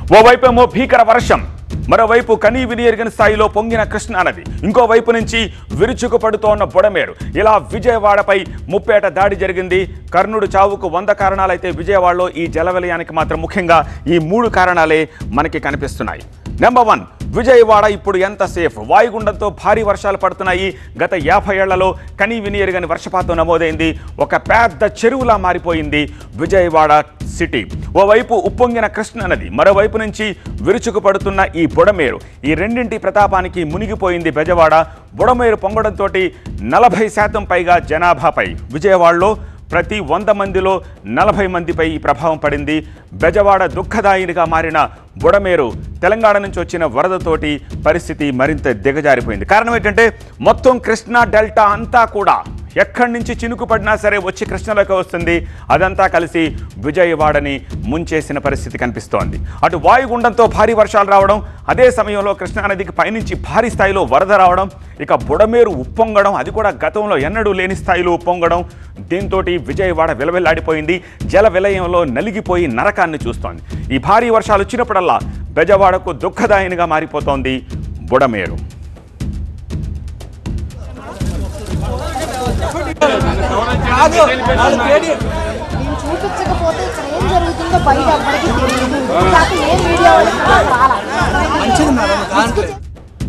ఓవైపేమో భీకర వర్షం మరోవైపు కనీ వినియరిగిన స్థాయిలో పొంగిన కృష్ణానది ఇంకోవైపు నుంచి విరుచుకు పడుతోన్న బుడమేరు ఇలా విజయవాడపై ముప్పేట దాడి జరిగింది కర్ణుడు చావుకు వంద కారణాలైతే విజయవాడలో ఈ జల విలయానికి మాత్రం ముఖ్యంగా ఈ మూడు కారణాలే మనకి కనిపిస్తున్నాయి నెంబర్ వన్ విజయవాడ ఇప్పుడు ఎంత సేఫ్ వాయుగుండంతో భారీ వర్షాలు పడుతున్నాయి గత యాభై ఏళ్లలో కనీ వినియరుగని వర్షపాతం నమోదైంది ఒక పెద్ద చెరువులా మారిపోయింది విజయవాడ సిటీ ఓవైపు ఉప్పొంగిన కృష్ణ నది మరోవైపు నుంచి విరుచుకు పడుతున్న ఈ బుడమేరు ఈ రెండింటి ప్రతాపానికి మునిగిపోయింది బెజవాడ బుడమేరు పొంగడంతో నలభై శాతం పైగా జనాభాపై విజయవాడలో ప్రతి వంద మందిలో నలభై మందిపై ఈ ప్రభావం పడింది బెజవాడ దుఃఖదాయినిగా మారిన బుడమేరు తెలంగాణ నుంచి వచ్చిన వరదతోటి పరిస్థితి మరింత దిగజారిపోయింది కారణం ఏంటంటే మొత్తం కృష్ణా డెల్టా అంతా కూడా ఎక్కడి నుంచి చినుకు పడినా సరే వచ్చి కృష్ణలోకి వస్తుంది అదంతా కలిసి విజయవాడని ముంచేసిన పరిస్థితి కనిపిస్తోంది అటు వాయుగుండంతో భారీ వర్షాలు రావడం అదే సమయంలో కృష్ణానదికి పైనుంచి భారీ స్థాయిలో వరద రావడం ఇక బుడమేరు ఉప్పొంగడం అది కూడా గతంలో ఎన్నడూ లేని స్థాయిలో ఉప్పొంగడం దీంతో విజయవాడ విలవిల్లాడిపోయింది జల విలయంలో నలిగిపోయి నరకాన్ని చూస్తోంది ఈ భారీ వర్షాలు వచ్చినప్పుడల్లా బెజవాడకు దుఃఖదాయినిగా మారిపోతోంది బుడమేరు నేను చూపించకపోతే ఇక్కడ ఏం జరుగుతుందో బయట ఎవ్వరికి తెలియదు కాక ఏ మీడియా వాళ్ళకి కూడా రాలా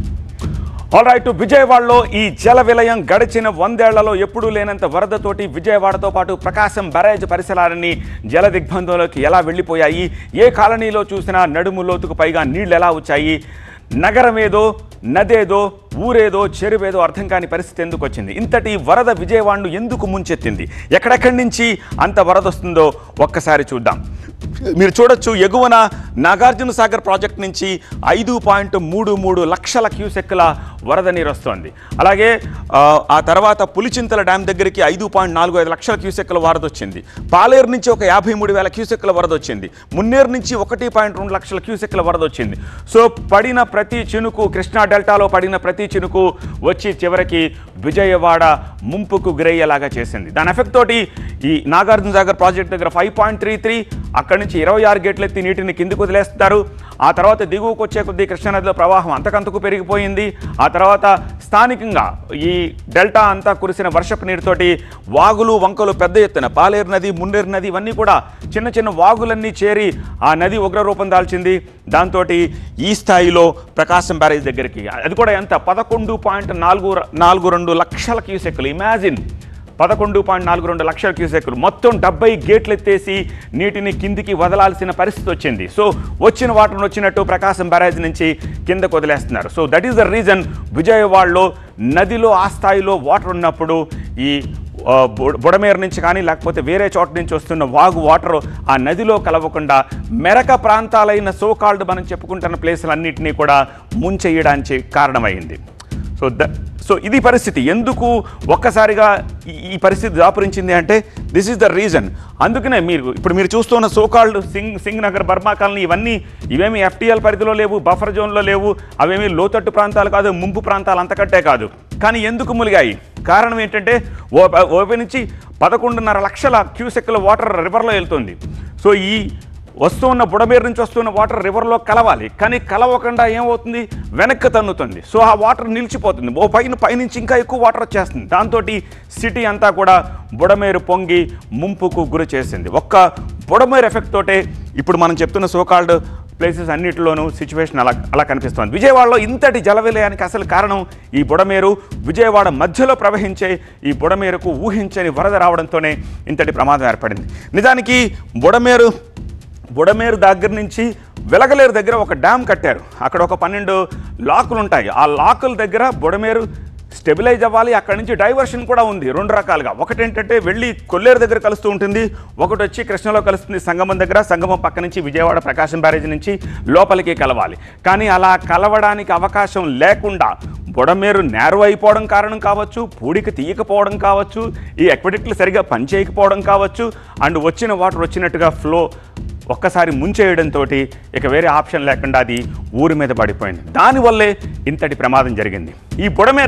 ఆల్ రైట్ విజయవాడలో ఈ జల విలయం గడిచిన వందేళ్లలో ఎప్పుడూ లేనంత వరదతోటి విజయవాడతో పాటు ప్రకాశం బ్యారేజ్ పరిసరాలన్నీ జల దిగ్బంధంలోకి ఎలా వెళ్ళిపోయాయి ఏ కాలనీలో చూసినా నడుము లోతుకు పైగా నీళ్లు ఎలా వచ్చాయి నగరమేదో నదేదో ఊరేదో చెరువేదో అర్థం కాని పరిస్థితి ఎందుకు వచ్చింది ఇంతటి వరద విజయవాడను ఎందుకు ముంచెత్తింది ఎక్కడెక్కడి నుంచి అంత వరద వస్తుందో ఒక్కసారి చూద్దాం మీరు చూడొచ్చు ఎగువన నాగార్జున సాగర్ ప్రాజెక్ట్ నుంచి ఐదు పాయింట్ మూడు మూడు లక్షల క్యూసెక్కుల వరద నీరు వస్తోంది అలాగే ఆ, ఆ తర్వాత పులిచింతల డ్యామ్ దగ్గరికి ఐదు పాయింట్ నాలుగు ఐదు లక్షల క్యూసెక్కుల వరద వచ్చింది పాలేరు నుంచి ఒక యాభై మూడు వేల క్యూసెక్కుల వరద వచ్చింది మున్నేరు నుంచి ఒకటి పాయింట్ రెండు లక్షల క్యూసెక్కుల వరద వచ్చింది సో పడిన ప్రతి చినుకు కృష్ణా డెల్టాలో పడిన ప్రతి చినుకు వచ్చి చివరికి విజయవాడ ముంపుకు గురయ్యేలాగా చేసింది దాని ఎఫెక్ట్ తోటి ఈ నాగార్జున సాగర్ ప్రాజెక్ట్ దగ్గర ఫైవ్ పాయింట్ త్రీ త్రీ అక్కడి నుంచి ఇరవై ఆరు గేట్లు ఎత్తి నీటిని కిందికి వదిలేస్తారు ఆ తర్వాత దిగువకు వచ్చే కొద్దీ కృష్ణానదిలో ప్రవాహం అంతకంతకు పెరిగిపోయింది ఆ తర్వాత స్థానికంగా ఈ డెల్టా అంతా కురిసిన వర్షపు నీరుతోటి వాగులు వంకలు పెద్ద ఎత్తున పాలేరు నది మున్నేరు నది ఇవన్నీ కూడా చిన్న చిన్న వాగులన్నీ చేరి ఆ నది ఉగ్రరూపం దాల్చింది దాంతో ఈ స్థాయిలో ప్రకాశం బ్యారేజ్ దగ్గరికి అది కూడా ఎంత పదకొండు పాయింట్ నాలుగు నాలుగు రెండు లక్షల క్యూసెక్కులు ఇమాజిన్ పదకొండు పాయింట్ నాలుగు రెండు లక్షల క్యూసెక్కులు మొత్తం డెబ్బై గేట్లు ఎత్తేసి నీటిని కిందికి వదలాల్సిన పరిస్థితి వచ్చింది సో వచ్చిన వాటర్ వచ్చినట్టు ప్రకాశం బ్యారేజ్ నుంచి కిందకు వదిలేస్తున్నారు so that is the reason విజయవాడలో నదిలో ఆ స్థాయిలో వాటర్ ఉన్నప్పుడు ఈ ఆ, బుడ- బుడమేరు నుంచి కానీ లేకపోతే వేరే చోట నుంచి వస్తున్న వాగు వాటర్ ఆ నదిలో కలవకుండా మెరక ప్రాంతాలైన సోకాల్డ్ మనం చెప్పుకుంటున్న ప్లేసులన్నింటినీ కూడా ముంచెయ్యడానికి కారణమైంది సో ద సో ఇది పరిస్థితి ఎందుకు ఒక్కసారిగా ఈ- ఈ పరిస్థితి దాపురించింది అంటే దిస్ ఈస్ ద రీజన్ అందుకనే మీరు ఇప్పుడు మీరు చూస్తున్న so called Singh Singh Nagar Burma colony ఇవన్నీ ఇవేమి ఎఫ్టీఎల్ పరిధిలో లేవు బఫర్ జోన్లో లేవు అవేమి లోతట్టు ప్రాంతాలు కాదు ముంపు ప్రాంతాలు అంతకంటే కాదు కానీ ఎందుకు ములిగాయి కారణం ఏంటంటే ఓ ఓపి నుంచి పదకొండున్నర లక్షల క్యూసెక్కుల వాటర్ రివర్లో వెళ్తుంది సో ఈ వస్తున్న బుడమేరు నుంచి వస్తున్న వాటర్ రివర్లో కలవాలి కానీ కలవకుండా ఏమవుతుంది వెనక్కి తన్నుతుంది సో ఆ వాటర్ నిలిచిపోతుంది ఓ పైన పైనుంచి ఇంకా ఎక్కువ వాటర్ వచ్చేస్తుంది దాంతో సిటీ అంతా కూడా బుడమేరు పొంగి ముంపుకు గురి చేసింది ఒక్క బుడమేరు ఎఫెక్ట్ తోటే ఇప్పుడు మనం చెప్తున్న సోకాల్డ్ ప్లేసెస్ అన్నిటిలోనూ సిచ్యువేషన్ అలా అలా కనిపిస్తోంది విజయవాడలో ఇంతటి జల విలయానికి అసలు కారణం ఈ బుడమేరు విజయవాడ మధ్యలో ప్రవహించే ఈ బుడమేరుకు ఊహించని వరద రావడంతోనే ఇంతటి ప్రమాదం ఏర్పడింది నిజానికి బుడమేరు బుడమేరు దగ్గర నుంచి వెలగలేరు దగ్గర ఒక డ్యామ్ కట్టారు అక్కడ ఒక పన్నెండు లాకులు ఉంటాయి ఆ లాకుల దగ్గర బుడమేరు స్టెబిలైజ్ అవ్వాలి అక్కడ నుంచి డైవర్షన్ కూడా ఉంది రెండు రకాలుగా ఒకటి ఏంటంటే వెళ్ళి కొల్లేరు దగ్గర కలుస్తూ ఉంటుంది ఒకటి వచ్చి కృష్ణలో కలుస్తుంది సంగమం దగ్గర సంగమం పక్క నుంచి విజయవాడ ప్రకాశం బ్యారేజ్ నుంచి లోపలికి కలవాలి కానీ అలా కలవడానికి అవకాశం లేకుండా బుడమేరు నేరు అయిపోవడం కారణం కావచ్చు పూడికి తీయకపోవడం కావచ్చు ఈ ఎక్విడిక్లు సరిగా పనిచేయకపోవడం కావచ్చు అండ్ వచ్చిన వాటర్ వచ్చినట్టుగా ఫ్లో ఒక్కసారి ముంచేయడంతో ఇక వేరే ఆప్షన్ లేకుండా అది ఊరి మీద పడిపోయింది దానివల్లే ఇంతటి ప్రమాదం జరిగింది ఈ బుడమేరే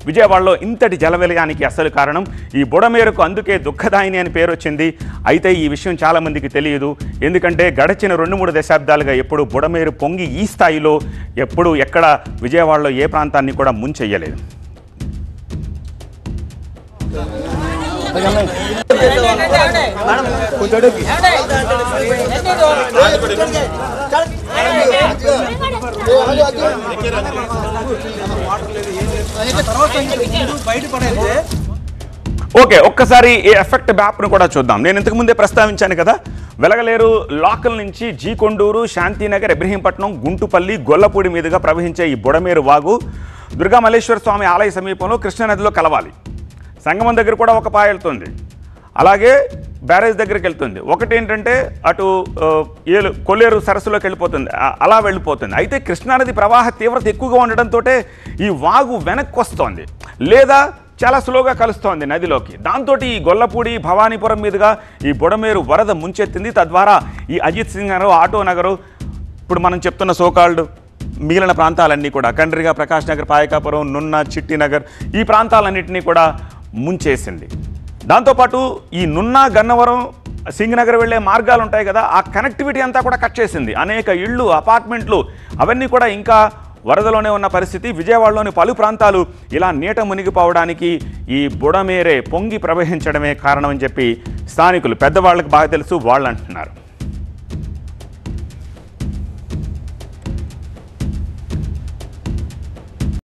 విజయవాడలో ఇంతటి జల విలయానికి అసలు కారణం ఈ బుడమేరుకు అందుకే దుఃఖదాయిని అని పేరు వచ్చింది అయితే ఈ విషయం చాలామందికి తెలియదు ఎందుకంటే గడిచిన రెండు మూడు దశాబ్దాలుగా ఎప్పుడు బుడమేరు పొంగి ఈ స్థాయిలో ఎప్పుడు ఎక్కడ విజయవాడలో ఏ ప్రాంతాన్ని కూడా ముంచెయ్యలేదు బయటపడైతే ఓకే ఒక్కసారి ఈ ఎఫెక్ట్ మ్యాప్ను కూడా చూద్దాం నేను ఇంతకు ముందే ప్రస్తావించాను కదా వెలగలేరు లోకల్ నుంచి జీ కొండూరు శాంతినగర్ ఇబ్రహీంపట్నం గుంటుపల్లి గొల్లపూడి మీదుగా ప్రవహించే ఈ బుడమేరు వాగు దుర్గా మల్లేశ్వర స్వామి ఆలయ సమీపంలో కృష్ణానదిలో కలవాలి సంగమం దగ్గర కూడా ఒక పాయ వెళ్తుంది అలాగే బ్యారేజ్ దగ్గరికి వెళ్తుంది ఒకటి ఏంటంటే అటు ఆ, ఏలు కొల్లేరు సరస్సులోకి వెళ్ళిపోతుంది ఆ- అలా వెళ్ళిపోతుంది అయితే కృష్ణానది ప్రవాహ తీవ్రత ఎక్కువగా ఉండడంతో ఈ వాగు వెనక్కి వస్తోంది లేదా చాలా స్లోగా కలుస్తోంది నదిలోకి దాంతో ఈ గొల్లపూడి భవానీపురం మీదుగా ఈ బుడమేరు వరద ముంచెత్తింది తద్వారా ఈ అజిత్ సింగ్ నగర్ ఆటో నగరు ఇప్పుడు మనం చెప్తున్న సోకాల్డ్ మిగిలిన ప్రాంతాలన్నీ కూడా కండ్రిగా ప్రకాష్ నగర్ పాయకాపురం నున్న చిట్టి నగర్ ఈ ప్రాంతాలన్నింటినీ కూడా ముంచేసింది దాంతోపాటు ఈ నున్న గన్నవరం సింగనగర్ వెళ్ళే మార్గాలు ఉంటాయి కదా ఆ కనెక్టివిటీ అంతా కూడా కట్ చేసింది అనేక ఇళ్ళు అపార్ట్మెంట్లు అవన్నీ కూడా ఇంకా వరదలోనే ఉన్న పరిస్థితి విజయవాడలోని పలు ప్రాంతాలు ఇలా నీట మునిగిపోవడానికి ఈ బుడమేరే పొంగి ప్రవహించడమే కారణం అని చెప్పి స్థానికులు పెద్దవాళ్ళకి బాగా తెలుసు వాళ్ళు అంటున్నారు